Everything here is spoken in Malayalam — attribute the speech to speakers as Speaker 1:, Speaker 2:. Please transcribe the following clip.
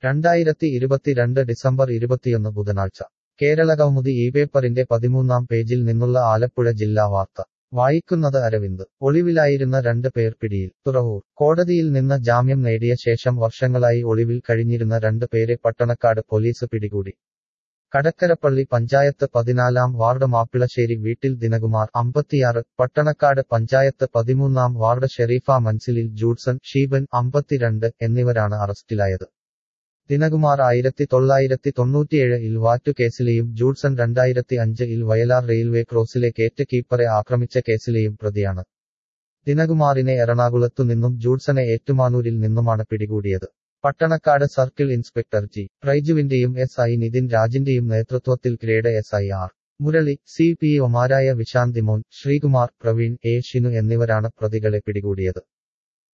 Speaker 1: രണ്ടായിരത്തി ഇരുപത്തിരണ്ട് ഡിസംബർ ഇരുപത്തിയൊന്ന് ബുധനാഴ്ച കേരളകൗമുദി ഈ പേപ്പറിന്റെ പതിമൂന്നാം പേജിൽ നിന്നുള്ള ആലപ്പുഴ ജില്ലാ വാർത്ത വായിക്കുന്നത് അരവിന്ദ് ഒളിവിലായിരുന്ന രണ്ട് പേർ പിടിയിൽ തുറവൂർ കോടതിയിൽ നിന്ന് ജാമ്യം നേടിയ ശേഷം വർഷങ്ങളായി ഒളിവിൽ കഴിഞ്ഞിരുന്ന രണ്ട് പേരെ പട്ടണക്കാട് പോലീസ് പിടികൂടി കടക്കരപ്പള്ളി പഞ്ചായത്ത് പതിനാലാം വാർഡ് മാപ്പിളശ്ശേരി വീട്ടിൽ ദിനകുമാർ അമ്പത്തിയാറ് പട്ടണക്കാട് പഞ്ചായത്ത് പതിമൂന്നാം വാർഡ് ഷെരീഫ മൻസിലിൽ ജൂഡ്സൺ ഷീബൻ അമ്പത്തിരണ്ട് എന്നിവരാണ് അറസ്റ്റിലായത് ദിനകുമാർ ആയിരത്തി തൊള്ളായിരത്തി തൊണ്ണൂറ്റിയേഴ് ഇൽ വാറ്റുകേസിലെയും ജൂഡ്സൺ രണ്ടായിരത്തി അഞ്ച് ഇൽ വയലാർ റെയിൽവേ ക്രോസിലെ കേറ്റ് കീപ്പറെ ആക്രമിച്ച കേസിലെയും പ്രതിയാണ് ദിനകുമാറിനെ എറണാകുളത്തു നിന്നും ജൂഡ്സനെ ഏറ്റുമാനൂരിൽ നിന്നുമാണ് പിടികൂടിയത് പട്ടണക്കാട് സർക്കിൾ ഇൻസ്പെക്ടർ ജി പ്രൈജുവിന്റെയും എസ് ഐ നിതിൻ രാജിന്റെയും നേതൃത്വത്തിൽ grade S I R Murali C P ഒമാരായ വിശാന്തിമോൻ ശ്രീകുമാർ പ്രവീൺ എ ഷിനു എന്നിവരാണ് പ്രതികളെ പിടികൂടിയത്